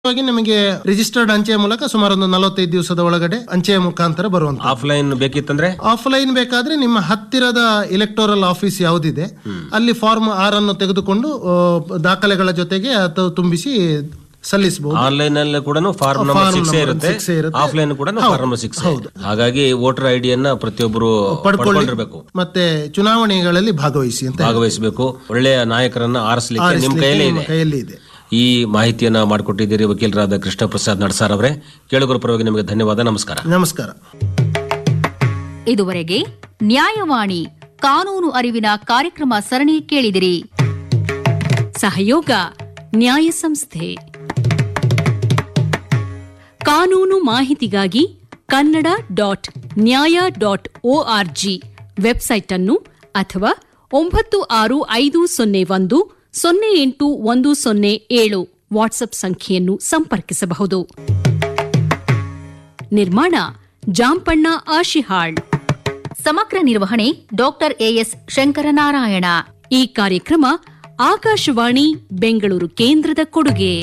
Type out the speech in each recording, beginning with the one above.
ವಾಗಿ ನಿಮಗೆ ರಿಜಿಸ್ಟರ್ಡ್ ಅಂಚೆಯ ಮೂಲಕ ಸುಮಾರು ಒಂದು ನಲವತ್ತೈದು ದಿವಸದ ಒಳಗಡೆ ಅಂಚೆಯ ಮುಖಾಂತರ ಬರುವಂತ ಆಫ್ಲೈನ್ ಬೇಕಿತ್ತಂದ್ರೆ ಆಫ್ಲೈನ್ ಬೇಕಾದ್ರೆ ನಿಮ್ಮ ಹತ್ತಿರದ ಇಲೆಕ್ಟೋರಲ್ ಆಫೀಸ್ ಯಾವುದಿದೆ ಅಲ್ಲಿ ಫಾರ್ಮ್ ಆರ್ ಅನ್ನು ತೆಗೆದುಕೊಂಡು ಆ, ದಾಖಲೆಗಳ ಜೊತೆಗೆ ಅದು ತುಂಬಿಸಿ ಸಲ್ಲಿಸಬಹುದು ಆನ್ಲೈನ್ ಅಲ್ಲಿ ಕೂಡ form number Form six number ಇರುತ್ತೆ six ಇರುತ್ತೆ. ಆಫ್ಲೈನ್ ಕೂಡ ಫಾರ್ಮ್ ನಂಬರ್ ಸಿಕ್ಸ್ ಹಾಗಾಗಿ ವೋಟರ್ ಐಡಿಯನ್ನ ಪ್ರತಿಯೊಬ್ಬರು ಪಡ್ಕೊಳ್ಳಿ ಪಡ್ಕೊಂಡಿರ್ಬೇಕು ಮತ್ತೆ ಚುನಾವಣೆಗಳಲ್ಲಿ ಭಾಗವಹಿಸಿ ಅಂತ ಭಾಗವಹಿಸಬೇಕು ಒಳ್ಳೆಯ ನಾಯಕರನ್ನ ಆರಿಸಲಿಕ್ಕೆ ನಿಮ್ ಆರಿಸ್ಲಿಕ್ಕೆ ಕೈಯಲ್ಲಿ ನಿಮ್ಮ ಇದೆ ಕೈಯಲ್ಲಿ ಇದೆ ಈ ಮಾಹಿತಿಯನ್ನ ಮಾಡಿಕೊಟ್ಟಿದ್ದೀರಿ ವಕೀಲರಾದ ಕೃಷ್ಣ ಪ್ರಸಾದ್ ನಡ್ಸಾರ್ ಅವರೇ ಕೇಳುಗರ ಪರವಾಗಿ ನಿಮಗೆ ಧನ್ಯವಾದ ನಮಸ್ಕಾರ ನಮಸ್ಕಾರ ಇದುವರೆಗೆ ನ್ಯಾಯವಾಣಿ ಕಾನೂನು ಅರಿವಿನ ಕಾರ್ಯಕ್ರಮ ಸರಣಿ ಕೇಳಿದಿರಿ ಸಹಯೋಗ ನ್ಯಾಯ ಸಂಸ್ಥೆ ಕಾನೂನು ಮಾಹಿತಿಗಾಗಿ Kannada dot Nyaya dot ORG website ಅನ್ನು ಅಥವಾ ಒಂಬತ್ತು ಆರು ಐದು ಸೊನ್ನೆ ಒಂದು ಸೊನ್ನೆ ಎಂಟು ಒಂದು ಸೊನ್ನೆ ಏಳು ವಾಟ್ಸ್ಆಪ್ ಸಂಖ್ಯೆಯನ್ನು ಸಂಪರ್ಕಿಸಬಹುದು ನಿರ್ಮಾಣ ಜಾಂಪಣ್ಣ ಆಶಿಹಾಳ್ ಸಮಗ್ರ ನಿರ್ವಹಣೆ ಡಾಕ್ಟರ್ ಎಎಸ್ ಶಂಕರನಾರಾಯಣ ಈ ಕಾರ್ಯಕ್ರಮ ಆಕಾಶವಾಣಿ ಬೆಂಗಳೂರು ಕೇಂದ್ರದ ಕೊಡುಗೆ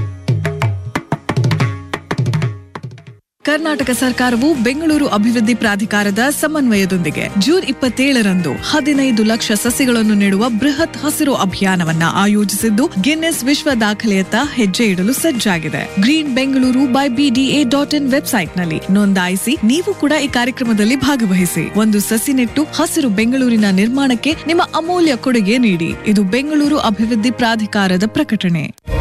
ಕರ್ನಾಟಕ ಸರ್ಕಾರವು ಬೆಂಗಳೂರು ಅಭಿವೃದ್ಧಿ ಪ್ರಾಧಿಕಾರದ ಸಮನ್ವಯದೊಂದಿಗೆ ಜೂನ್ ಇಪ್ಪತ್ತೇಳರಂದು ಹದಿನೈದು ಲಕ್ಷ ಸಸಿಗಳನ್ನು ನೆಡುವ ಬೃಹತ್ ಹಸಿರು ಅಭಿಯಾನವನ್ನ ಆಯೋಜಿಸಿದ್ದು ಗಿನ್ನೆಸ್ ವಿಶ್ವ ದಾಖಲೆಯತ್ತ ಹೆಜ್ಜೆ ಇಡಲು ಸಜ್ಜಾಗಿದೆ green Bengaluru by BDA dot in ವೆಬ್ಸೈಟ್ನಲ್ಲಿ ನೋಂದಾಯಿಸಿ ನೀವು ಕೂಡ ಈ ಕಾರ್ಯಕ್ರಮದಲ್ಲಿ ಭಾಗವಹಿಸಿ ಒಂದು ಸಸಿ ನೆಟ್ಟು ಹಸಿರು ಬೆಂಗಳೂರಿನ ನಿರ್ಮಾಣಕ್ಕೆ ನಿಮ್ಮ ಅಮೂಲ್ಯ ಕೊಡುಗೆ ನೀಡಿ ಇದು ಬೆಂಗಳೂರು ಅಭಿವೃದ್ಧಿ ಪ್ರಾಧಿಕಾರದ ಪ್ರಕಟಣೆ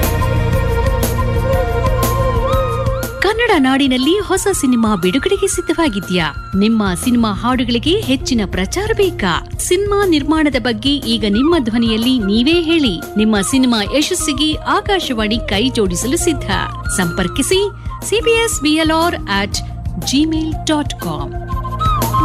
ಕನ್ನಡ ನಾಡಿನಲ್ಲಿ ಹೊಸ ಸಿನಿಮಾ ಬಿಡುಗಡೆಗೆ ಸಿದ್ಧವಾಗಿದ್ಯಾ ನಿಮ್ಮ ಸಿನಿಮಾ ಹಾಡುಗಳಿಗೆ ಹೆಚ್ಚಿನ ಪ್ರಚಾರ ಬೇಕಾ ಸಿನಿಮಾ ನಿರ್ಮಾಣದ ಬಗ್ಗೆ ಈಗ ನಿಮ್ಮ ಧ್ವನಿಯಲ್ಲಿ ನೀವೇ ಹೇಳಿ ನಿಮ್ಮ ಸಿನಿಮಾ ಯಶಸ್ಸಿಗೆ ಆಕಾಶವಾಣಿ ಕೈ ಜೋಡಿಸಲು ಸಿದ್ಧ ಸಂಪರ್ಕಿಸಿ CBS BLR at Gmail dot com